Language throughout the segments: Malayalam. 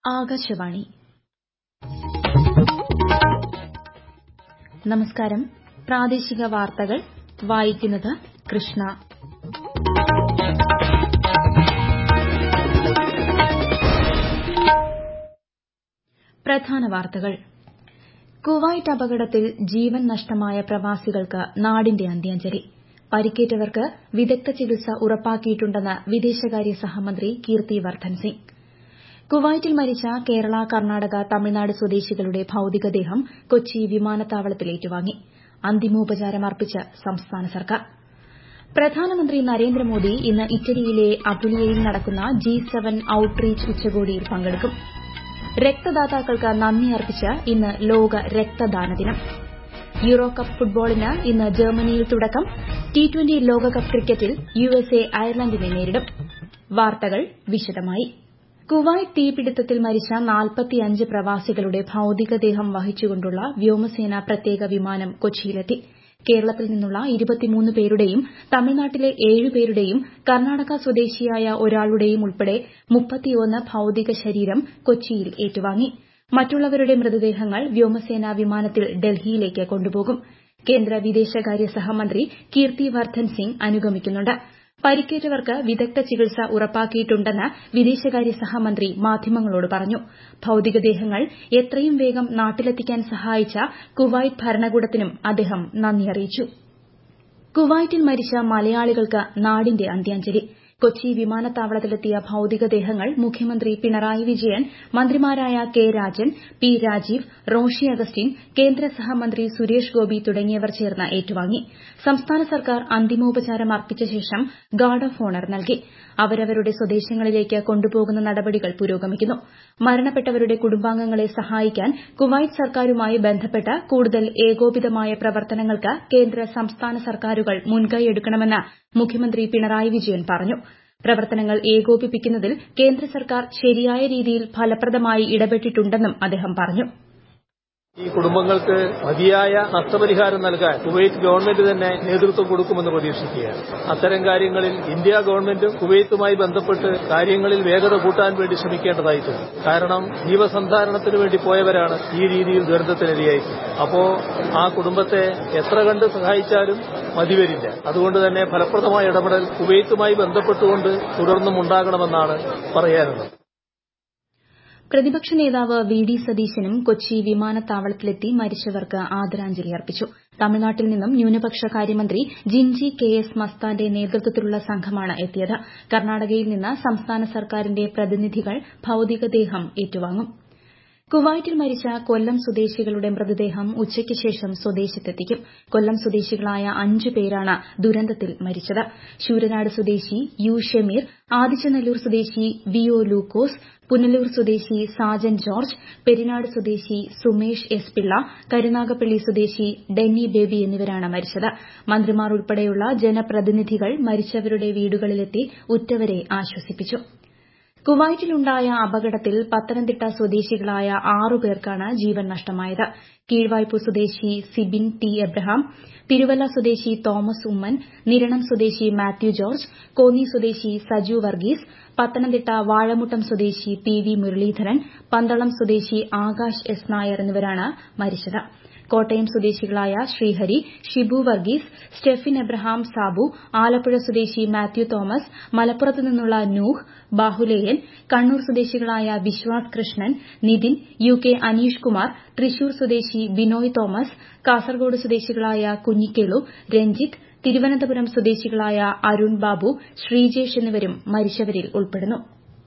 ആകാശവാണി നമസ്കാരം പ്രാദേശിക വാർത്തകൾ വായിക്കുന്നത് കൃഷ്ണ പ്രധാന വാർത്തകൾ കുവൈറ്റ് അപകടത്തിൽ ജീവൻ നഷ്ടമായ പ്രവാസികൾക്ക് നാടിന്റെ അന്ത്യാഞ്ജലി പരിക്കേറ്റവർക്ക് വിദഗ്ധ ചികിത്സ ഉറപ്പാക്കിയിട്ടുണ്ടെന്ന് വിദേശകാര്യ സഹമന്ത്രി കീർത്തി വർദ്ധൻ സിംഗ് കുവൈറ്റിൽ മരിച്ച കേരള കർണാടക തമിഴ്നാട് സ്വദേശികളുടെ ഭൌതികദേഹം കൊച്ചി വിമാനത്താവളത്തിൽ ഏറ്റുവാങ്ങി അന്തിമോപചാരം അർപ്പിച്ച് സംസ്ഥാന സർക്കാർ പ്രധാനമന്ത്രി നരേന്ദ്രമോദി ഇന്ന് ഇറ്റലിയിലെ അപുലിയയിൽ നടക്കുന്ന ജി സെവൻ ഔട്ട്റീച്ച് ഉച്ചകോടിയിൽ പങ്കെടുക്കും രക്തദാതാക്കൾക്ക് നന്ദി അർപ്പിച്ച് ഇന്ന് ലോക രക്തദാന ദിനം യൂറോ കപ്പ് ഫുട്ബോളിന് ഇന്ന് ജർമ്മനിയിൽ തുടക്കം ടി ട്വന്റി ലോകകപ്പ് ക്രിക്കറ്റിൽ യുഎസ്എ അയർലൻഡിനെ നേരിടും വാർത്തകൾ വിശദമായി കുവൈറ്റ് തീപിടുത്തത്തിൽ മരിച്ച പ്രവാസികളുടെ ഭൌതികദേഹം വഹിച്ചുകൊണ്ടുള്ള വ്യോമസേന പ്രത്യേക വിമാനം കൊച്ചിയിലെത്തി കേരളത്തിൽ നിന്നുള്ള പേരുടെയും തമിഴ്നാട്ടിലെ ഏഴുപേരുടെയും കർണാടക സ്വദേശിയായ ഒരാളുടെയും ഉൾപ്പെടെ ഭൌതിക ശരീരം കൊച്ചിയിൽ ഏറ്റുവാങ്ങി മറ്റുള്ളവരുടെ മൃതദേഹങ്ങൾ വ്യോമസേനാ വിമാനത്തിൽ ഡൽഹിയിലേക്ക് കൊണ്ടുപോകും കേന്ദ്ര വിദേശകാര്യ സഹമന്ത്രി കീർത്തി വർദ്ധൻ സിംഗ് അനുഗമിക്കുന്നുണ്ട് പരിക്കേറ്റവർക്ക് വിദഗ്ധ ചികിത്സ ഉറപ്പാക്കിയിട്ടുണ്ടെന്ന് വിദേശകാര്യ സഹമന്ത്രി മാധ്യമങ്ങളോട് പറഞ്ഞു ഭൌതികദേഹങ്ങൾ എത്രയും വേഗം നാട്ടിലെത്തിക്കാൻ സഹായിച്ച കുവൈറ്റ് ഭരണകൂടത്തിനും അദ്ദേഹം നന്ദി അറിയിച്ചു കുവൈറ്റിൽ മരിച്ച മലയാളികൾക്ക് നാടിന്റെ അന്ത്യാഞ്ജലി കൊച്ചി വിമാനത്താവളത്തിലെത്തിയ ഭൌതികദേഹങ്ങൾ മുഖ്യമന്ത്രി പിണറായി വിജയൻ മന്ത്രിമാരായ കെ രാജൻ പി രാജീവ് റോഷി അഗസ്റ്റിൻ കേന്ദ്ര സഹമന്ത്രി സുരേഷ് ഗോപി തുടങ്ങിയവർ ചേർന്ന് ഏറ്റുവാങ്ങി സംസ്ഥാന സർക്കാർ അന്തിമോപചാരം അർപ്പിച്ച ശേഷം ഗാർഡ് ഓഫ് ഓണർ നൽകി അവരവരുടെ സ്വദേശങ്ങളിലേക്ക് കൊണ്ടുപോകുന്ന നടപടികൾ പുരോഗമിക്കുന്നു മരണപ്പെട്ടവരുടെ കുടുംബാംഗങ്ങളെ സഹായിക്കാൻ കുവൈറ്റ് സർക്കാരുമായി ബന്ധപ്പെട്ട് കൂടുതൽ ഏകോപിതമായ പ്രവർത്തനങ്ങൾക്ക് കേന്ദ്ര സംസ്ഥാന സർക്കാരുകൾ മുൻകൈയെടുക്കണമെന്ന് മുഖ്യമന്ത്രി പിണറായി വിജയൻ പറഞ്ഞു പ്രവർത്തനങ്ങൾ ഏകോപിപ്പിക്കുന്നതിൽ കേന്ദ്ര സർക്കാർ ശരിയായ രീതിയിൽ ഫലപ്രദമായി ഇടപെട്ടിട്ടുണ്ടെന്നും അദ്ദേഹം പറഞ്ഞു ഈ കുടുംബങ്ങൾക്ക് മതിയായ നഷ്ടപരിഹാരം നൽകാൻ കുവൈറ്റ് ഗവൺമെന്റ് തന്നെ നേതൃത്വം കൊടുക്കുമെന്ന് പ്രതീക്ഷിക്കുകയാണ് അത്തരം കാര്യങ്ങളിൽ ഇന്ത്യ ഗവൺമെന്റും കുവൈത്തുമായി ബന്ധപ്പെട്ട് കാര്യങ്ങളിൽ വേഗത കൂട്ടാൻ വേണ്ടി ശ്രമിക്കേണ്ടതായിട്ടുണ്ട് കാരണം ജീവസന്ധാരണത്തിന് വേണ്ടി പോയവരാണ് ഈ രീതിയിൽ ദുരന്തത്തിനിരയായിട്ടുള്ളത് അപ്പോ ആ കുടുംബത്തെ എത്ര കണ്ട് സഹായിച്ചാലും മതിവരില്ല അതുകൊണ്ട് തന്നെ ഫലപ്രദമായ ഇടപെടൽ കുവൈത്തുമായി ബന്ധപ്പെട്ടുകൊണ്ട് തുടർന്നും ഉണ്ടാകണമെന്നാണ് പറയാനുള്ളത് പ്രതിപക്ഷ നേതാവ് വി ഡി സതീശനും കൊച്ചി വിമാനത്താവളത്തിലെത്തി മരിച്ചവർക്ക് ആദരാഞ്ജലി അർപ്പിച്ചു തമിഴ്നാട്ടിൽ നിന്നും ന്യൂനപക്ഷ കാര്യമന്ത്രി ജിൻജി കെ എസ് മസ്താന്റെ നേതൃത്വത്തിലുള്ള സംഘമാണ് എത്തിയത് കർണാടകയിൽ നിന്ന് സംസ്ഥാന സർക്കാരിന്റെ പ്രതിനിധികൾ ഭൌതികദേഹം ഏറ്റുവാങ്ങും കുവൈറ്റിൽ മരിച്ച കൊല്ലം സ്വദേശികളുടെ മൃതദേഹം ഉച്ചയ്ക്ക് ശേഷം സ്വദേശത്തെത്തിക്കും കൊല്ലം സ്വദേശികളായ അഞ്ച് പേരാണ് ദുരന്തത്തിൽ മരിച്ചത് ശൂരനാട് സ്വദേശി യു ഷമീർ ആദിച്ചനല്ലൂർ സ്വദേശി വി ഒ ലൂക്കോസ് പുനലൂർ സ്വദേശി സാജൻ ജോർജ് പെരിനാട് സ്വദേശി സുമേഷ് എസ് പിള്ള കരുനാഗപ്പള്ളി സ്വദേശി ഡെന്നി ബേബി എന്നിവരാണ് മരിച്ചത് മന്ത്രിമാർ ഉൾപ്പെടെയുള്ള ജനപ്രതിനിധികൾ മരിച്ചവരുടെ വീടുകളിലെത്തി ഉറ്റവരെ ആശ്വസിപ്പിച്ചു കുവൈറ്റിലുണ്ടായ അപകടത്തിൽ പത്തനംതിട്ട സ്വദേശികളായ ആറു പേർക്കാണ് ജീവൻ നഷ്ടമായത് കീഴ്വായ്പ സ്വദേശി സിബിൻ ടി എബ്രഹാം തിരുവല്ല സ്വദേശി തോമസ് ഉമ്മൻ നിരണം സ്വദേശി മാത്യു ജോർജ് കോന്നി സ്വദേശി സജു വർഗീസ് പത്തനംതിട്ട വാഴമുട്ടം സ്വദേശി പി വി മുരളീധരൻ പന്തളം സ്വദേശി ആകാശ് എസ് നായർ എന്നിവരാണ് മരിച്ചത് കോട്ടയം സ്വദേശികളായ ശ്രീഹരി ഷിബു വർഗീസ് സ്റ്റെഫിൻ എബ്രഹാം സാബു ആലപ്പുഴ സ്വദേശി മാത്യു തോമസ് മലപ്പുറത്ത് നിന്നുള്ള നൂഹ് ബാഹുലേയൻ കണ്ണൂർ സ്വദേശികളായ വിശ്വാസ് കൃഷ്ണൻ നിതിൻ യു കെ അനീഷ് കുമാർ തൃശൂർ സ്വദേശി ബിനോയ് തോമസ് കാസർഗോഡ് സ്വദേശികളായ കുഞ്ഞിക്കേളു രഞ്ജിത്ത് തിരുവനന്തപുരം സ്വദേശികളായ അരുൺ ബാബു ശ്രീജേഷ് എന്നിവരും മരിച്ചവരിൽ ഉൾപ്പെടുന്നു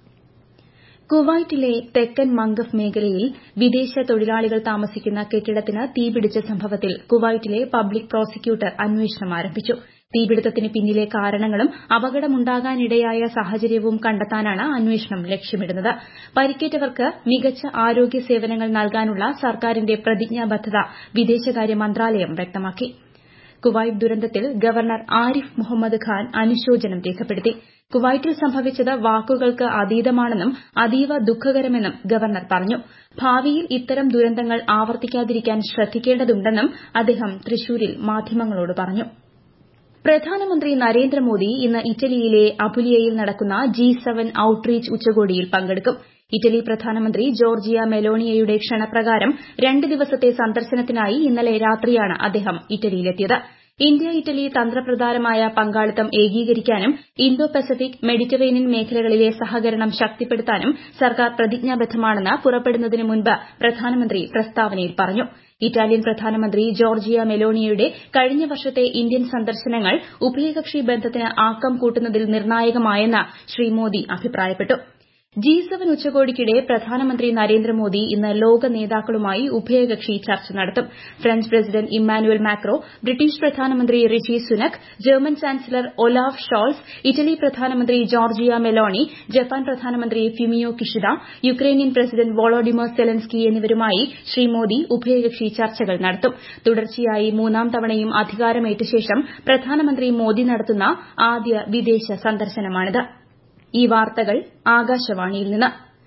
കുവൈറ്റിലെ തെക്കൻ മംഗഫ് മേഖലയിൽ വിദേശ തൊഴിലാളികൾ താമസിക്കുന്ന കെട്ടിടത്തിന് തീപിടിച്ച സംഭവത്തിൽ കുവൈറ്റിലെ പബ്ലിക് പ്രോസിക്യൂട്ടർ അന്വേഷണം ആരംഭിച്ചു തീപിടുത്തത്തിന് പിന്നിലെ കാരണങ്ങളും അപകടമുണ്ടാകാനിടയായ സാഹചര്യവും കണ്ടെത്താനാണ് അന്വേഷണം ലക്ഷ്യമിടുന്നത് പരിക്കേറ്റവർക്ക് മികച്ച ആരോഗ്യ സേവനങ്ങൾ നൽകാനുള്ള സർക്കാരിന്റെ പ്രതിജ്ഞാബദ്ധത വിദേശകാര്യ മന്ത്രാലയം വ്യക്തമാക്കി കുവൈറ്റ് ദുരന്തത്തിൽ ഗവർണർ ആരിഫ് മുഹമ്മദ് ഖാൻ അനുശോചനം രേഖപ്പെടുത്തി കുവൈറ്റിൽ സംഭവിച്ചത് വാക്കുകൾക്ക് അതീതമാണെന്നും അതീവ ദുഃഖകരമെന്നും ഗവർണർ പറഞ്ഞു ഭാവിയിൽ ഇത്തരം ദുരന്തങ്ങൾ ആവർത്തിക്കാതിരിക്കാൻ ശ്രദ്ധിക്കേണ്ടതുണ്ടെന്നും അദ്ദേഹം തൃശൂരിൽ മാധ്യമങ്ങളോട് പറഞ്ഞു പ്രധാനമന്ത്രി നരേന്ദ്രമോദി ഇന്ന് ഇറ്റലിയിലെ അപുലിയയിൽ നടക്കുന്ന ജി സെവൻ ഔട്ട്റീച്ച് ഉച്ചകോടിയിൽ പങ്കെടുക്കും ഇറ്റലി പ്രധാനമന്ത്രി ജോർജിയ മെലോണിയയുടെ ക്ഷണപ്രകാരം രണ്ട് ദിവസത്തെ സന്ദർശനത്തിനായി ഇന്നലെ രാത്രിയാണ് അദ്ദേഹം ഇറ്റലിയിലെത്തിയത് ഇന്ത്യ ഇറ്റലി തന്ത്രപ്രധാനമായ പങ്കാളിത്തം ഏകീകരിക്കാനും ഇന്തോ പസഫിക് മെഡിറ്ററേനിയൻ മേഖലകളിലെ സഹകരണം ശക്തിപ്പെടുത്താനും സർക്കാർ പ്രതിജ്ഞാബദ്ധമാണെന്ന് പുറപ്പെടുന്നതിന് മുൻപ് പ്രധാനമന്ത്രി പ്രസ്താവനയിൽ പറഞ്ഞു ഇറ്റാലിയൻ പ്രധാനമന്ത്രി ജോർജിയ മെലോണിയയുടെ കഴിഞ്ഞ വർഷത്തെ ഇന്ത്യൻ സന്ദർശനങ്ങൾ ഉഭയകക്ഷി ബന്ധത്തിന് ആക്കം കൂട്ടുന്നതിൽ നിർണായകമായെന്ന് ശ്രീ മോദി അഭിപ്രായപ്പെട്ടു ജി സെവൻ ഉച്ചകോടിക്കിടെ പ്രധാനമന്ത്രി നരേന്ദ്രമോദി ഇന്ന് ലോക നേതാക്കളുമായി ഉഭയകക്ഷി ചർച്ച നടത്തും French president Emmanuel Macron British പ്രധാനമന്ത്രി Rishi Sunak German chancellor Olaf Scholz Italy പ്രധാനമന്ത്രി ജോർജിയ മെലോണി ജപ്പാൻ പ്രധാനമന്ത്രി Fumio Kishida Ukrainian president Volodymyr Zelensky എന്നിവരുമായി ശ്രീ മോദി ഉഭയകക്ഷി ചർച്ചകൾ നടത്തും തുടർച്ചയായി മൂന്നാം തവണയും അധികാരമേറ്റ ശേഷം പ്രധാനമന്ത്രി മോദി നടത്തുന്ന ആദ്യ വിദേശ സന്ദർശനമാണിത് ഈ വാർത്തകൾ ആകാശവാണിയിൽ നിന്ന്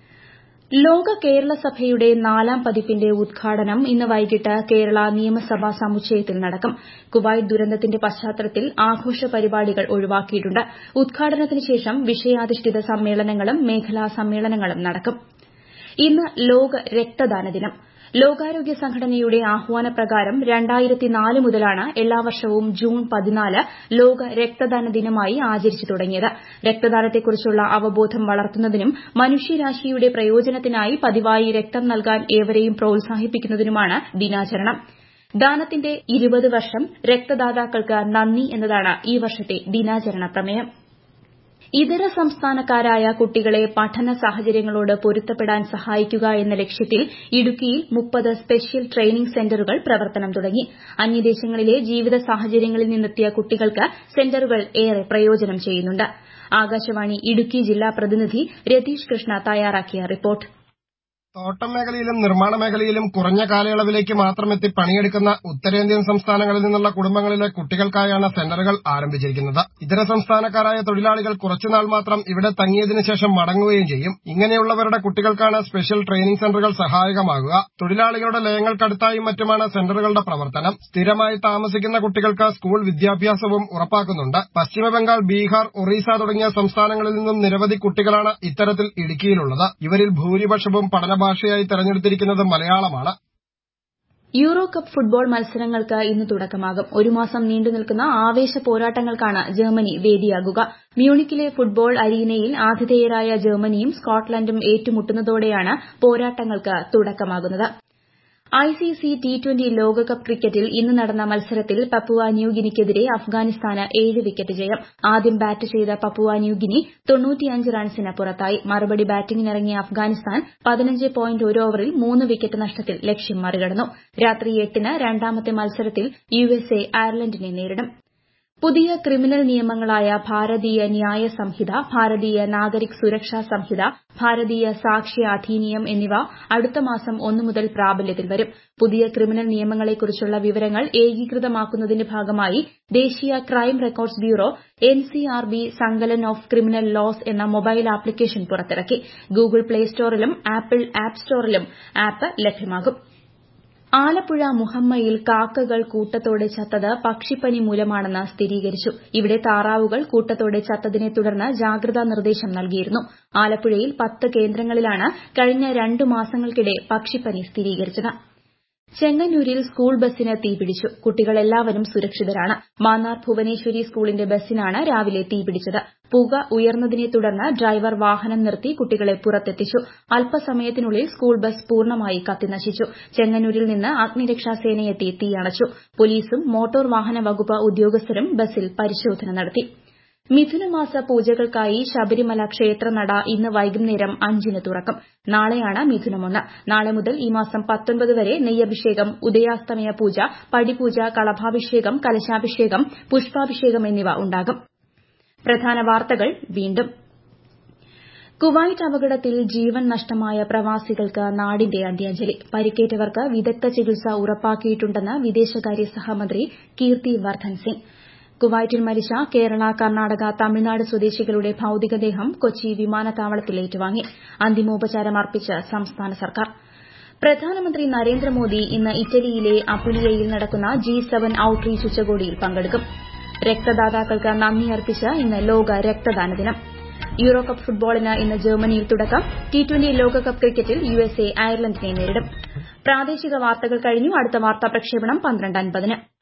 ലോക കേരള സഭയുടെ നാലാം പതിപ്പിന്റെ ഉദ്ഘാടനം ഇന്ന് വൈകിട്ട് കേരള നിയമസഭാ സമുച്ചയത്തിൽ നടക്കും കുവൈറ്റ് ദുരന്തത്തിന്റെ പശ്ചാത്തലത്തിൽ ആഘോഷ പരിപാടികൾ ഒഴിവാക്കിയിട്ടുണ്ട് ഉദ്ഘാടനത്തിന് ശേഷം വിഷയാധിഷ്ഠിത സമ്മേളനങ്ങളും മേഖലാ സമ്മേളനങ്ങളും നടക്കും ഇന്ന് ലോക രക്തദാന ദിനം ലോകാരോഗ്യ സംഘടനയുടെ ആഹ്വാനപ്രകാരം മുതലാണ് എല്ലാ വർഷവും ജൂൺ പതിനാല് ലോക രക്തദാന ദിനമായി ആചരിച്ചു തുടങ്ങിയത് രക്തദാനത്തെക്കുറിച്ചുള്ള അവബോധം വളർത്തുന്നതിനും മനുഷ്യരാശിയുടെ പ്രയോജനത്തിനായി പതിവായി രക്തം നൽകാൻ ഏവരെയും പ്രോത്സാഹിപ്പിക്കുന്നതിനുമാണ് ദിനാചരണം ദാനത്തിന്റെ ഇരുപത് വർഷം രക്തദാതാക്കൾക്ക് നന്ദി എന്നതാണ് ഈ വർഷത്തെ ദിനാചരണ പ്രമേയം ഇതര സംസ്ഥാനക്കാരായ കുട്ടികളെ പഠന സാഹചര്യങ്ങളോട് പൊരുത്തപ്പെടാൻ സഹായിക്കുക എന്ന ലക്ഷ്യത്തിൽ ഇടുക്കിയിൽ മുപ്പത് സ്പെഷ്യൽ ട്രെയിനിംഗ് സെന്ററുകൾ പ്രവർത്തനം തുടങ്ങി അന്യദേശങ്ങളിലെ ജീവിത സാഹചര്യങ്ങളിൽ നിന്നെത്തിയ കുട്ടികൾക്ക് സെന്ററുകൾ ഏറെ പ്രയോജനം ചെയ്യുന്നുണ്ട് ആകാശവാണി ഇടുക്കി ജില്ലാ പ്രതിനിധി രതീഷ് കൃഷ്ണ തയ്യാറാക്കിയ റിപ്പോർട്ട് തോട്ടം മേഖലയിലും നിർമ്മാണ മേഖലയിലും കുറഞ്ഞ കാലയളവിലേക്ക് മാത്രമെത്തി പണിയെടുക്കുന്ന ഉത്തരേന്ത്യൻ സംസ്ഥാനങ്ങളിൽ നിന്നുള്ള കുടുംബങ്ങളിലെ കുട്ടികൾക്കായാണ് സെന്ററുകൾ ആരംഭിച്ചിരിക്കുന്നത് ഇതര സംസ്ഥാനക്കാരായ തൊഴിലാളികൾ കുറച്ചുനാൾ മാത്രം ഇവിടെ തങ്ങിയതിനു ശേഷം മടങ്ങുകയും ചെയ്യും ഇങ്ങനെയുള്ളവരുടെ കുട്ടികൾക്കാണ് സ്പെഷ്യൽ ട്രെയിനിംഗ് സെന്ററുകൾ സഹായകമാകുക തൊഴിലാളികളുടെ ലയങ്ങൾക്കടുത്തായും മറ്റുമാണ് സെന്ററുകളുടെ പ്രവർത്തനം സ്ഥിരമായി താമസിക്കുന്ന കുട്ടികൾക്ക് സ്കൂൾ വിദ്യാഭ്യാസവും ഉറപ്പാക്കുന്നുണ്ട് പശ്ചിമബംഗാൾ ബീഹാർ ഒറീസ തുടങ്ങിയ സംസ്ഥാനങ്ങളിൽ നിന്നും നിരവധി കുട്ടികളാണ് ഇത്തരത്തിൽ ഇടുക്കിയിലുള്ളത് ഇവരിൽ ഭൂരിപക്ഷവും പഠന ഭാഷയായി തെരഞ്ഞെടുത്തിരിക്കുന്നത് മലയാളമാണ് യൂറോ കപ്പ് ഫുട്ബോൾ മത്സരങ്ങൾക്ക് ഇന്ന് തുടക്കമാകും ഒരു മാസം നീണ്ടുനിൽക്കുന്ന ആവേശ പോരാട്ടങ്ങൾക്കാണ് ജർമ്മനി വേദിയാകുക മ്യൂണിക്കിലെ ഫുട്ബോൾ അരീനയിൽ ആതിഥേയരായ ജർമ്മനിയും സ്കോട്ട്ലൻഡും ഏറ്റുമുട്ടുന്നതോടെയാണ് പോരാട്ടങ്ങൾക്ക് തുടക്കമാകുന്നത് ഐസിസി ടി ട്വന്റി ലോകകപ്പ് ക്രിക്കറ്റിൽ ഇന്ന് നടന്ന മത്സരത്തിൽ പപ്പുവ ന്യൂഗിനിക്കെതിരെ അഫ്ഗാനിസ്ഥാന് ഏഴ് വിക്കറ്റ് ജയം ആദ്യം ബാറ്റ് ചെയ്ത പപ്പുവ ന്യൂഗിനി റൺസിന് പുറത്തായി മറുപടി ബാറ്റിംഗിനിറങ്ങിയ അഫ്ഗാനിസ്ഥാൻ പതിനഞ്ച് പോയിന്റ് ഒരു ഓവറിൽ മൂന്ന് വിക്കറ്റ് നഷ്ടത്തിൽ ലക്ഷ്യം മറികടന്നു രാത്രി എട്ടിന് രണ്ടാമത്തെ മത്സരത്തിൽ യുഎസ്എ അയർലൻഡിനെ നേരിടും പുതിയ ക്രിമിനൽ നിയമങ്ങളായ ഭാരതീയ ന്യായ സംഹിത ഭാരതീയ നാഗരിക് സുരക്ഷാ സംഹിത ഭാരതീയ സാക്ഷ്യ അധീനിയം എന്നിവ അടുത്ത മാസം ഒന്നു മുതൽ പ്രാബല്യത്തിൽ വരും പുതിയ ക്രിമിനൽ നിയമങ്ങളെക്കുറിച്ചുള്ള വിവരങ്ങൾ ഏകീകൃതമാക്കുന്നതിന്റെ ഭാഗമായി ദേശീയ crime records bureau NCRB Sankalan of criminal laws എന്ന മൊബൈൽ ആപ്ലിക്കേഷൻ പുറത്തിറക്കി ഗൂഗിൾ പ്ലേ സ്റ്റോറിലും ആപ്പിൾ ആപ്പ് സ്റ്റോറിലും ആപ്പ് ലഭ്യമാകും ആലപ്പുഴ മുഹമ്മയിൽ കാക്കകൾ കൂട്ടത്തോടെ ചത്തത് പക്ഷിപ്പനി മൂലമാണെന്ന് സ്ഥിരീകരിച്ചു ഇവിടെ താറാവുകൾ കൂട്ടത്തോടെ ചത്തതിനെ തുടർന്ന് ജാഗ്രതാ നിർദ്ദേശം നൽകിയിരുന്നു ആലപ്പുഴയിൽ പത്ത് കേന്ദ്രങ്ങളിലാണ് കഴിഞ്ഞ രണ്ടു മാസങ്ങൾക്കിടെ പക്ഷിപ്പനി സ്ഥിരീകരിച്ചത് ചെങ്ങന്നൂരിൽ സ്കൂൾ ബസിന് തീപിടിച്ചു കുട്ടികളെല്ലാവരും സുരക്ഷിതരാണ് മാന്നാർ ഭുവനേശ്വരി സ്കൂളിന്റെ ബസിനാണ് രാവിലെ തീപിടിച്ചത് പുക ഉയർന്നതിനെ തുടർന്ന് ഡ്രൈവർ വാഹനം നിർത്തി കുട്ടികളെ പുറത്തെത്തിച്ചു അല്പസമയത്തിനുള്ളിൽ സ്കൂൾ ബസ് പൂർണ്ണമായി കത്തിനശിച്ചു ചെങ്ങന്നൂരിൽ നിന്ന് അഗ്നിരക്ഷാസേനയെത്തി തീയണച്ചു പോലീസും മോട്ടോർ വാഹന വകുപ്പ് ഉദ്യോഗസ്ഥരും ബസിൽ പരിശോധന നടത്തി മിഥുനമാസ പൂജകൾക്കായി ശബരിമല ക്ഷേത്രനട ഇന്ന് വൈകുന്നേരം അഞ്ചിന് തുറക്കും നാളെയാണ് മിഥുനമൊന്ന് നാളെ മുതൽ ഈ മാസം പത്തൊൻപത് വരെ നെയ്യഭിഷേകം ഉദയാസ്തമയ പൂജ പടിപൂജ കളഭാഭിഷേകം കലശാഭിഷേകം പുഷ്പാഭിഷേകം എന്നിവ ഉണ്ടാകും പ്രധാന വാർത്തകൾ വീണ്ടും കുവൈറ്റ് അപകടത്തിൽ ജീവൻ നഷ്ടമായ പ്രവാസികൾക്ക് നാടിന്റെ അന്ത്യാഞ്ജലി പരിക്കേറ്റവർക്ക് വിദഗ്ധ ചികിത്സ ഉറപ്പാക്കിയിട്ടുണ്ടെന്ന് വിദേശകാര്യ സഹമന്ത്രി കീർത്തി വർദ്ധൻ സിംഗ് കുവൈറ്റിൽ മരിച്ച കേരള കർണാടക തമിഴ്നാട് സ്വദേശികളുടെ ഭൌതികദേഹം കൊച്ചി വിമാനത്താവളത്തിൽ ഏറ്റുവാങ്ങി അന്തിമോപചാരം അർപ്പിച്ച് സംസ്ഥാന സർക്കാർ പ്രധാനമന്ത്രി നരേന്ദ്രമോദി ഇന്ന് ഇറ്റലിയിലെ അപ്പുലിയയിൽ നടക്കുന്ന ജി സെവൻ ഔട്ട്റീച്ച് ഉച്ചകോടിയിൽ പങ്കെടുക്കും രക്തദാതാക്കൾക്ക് നന്ദി അർപ്പിച്ച് ഇന്ന് ലോക രക്തദാന ദിനം യൂറോ കപ്പ് ഫുട്ബോളിന് ഇന്ന് ജർമ്മനിയിൽ തുടക്കം ടി ട്വന്റി ലോകകപ്പ് ക്രിക്കറ്റിൽ യുഎസ്എ അയർലൻഡിനെ നേരിടും പ്രാദേശിക വാർത്തകൾ കഴിഞ്ഞു അടുത്ത വാർത്താ പ്രക്ഷേപണം പന്ത്രണ്ട് അൻപതിന്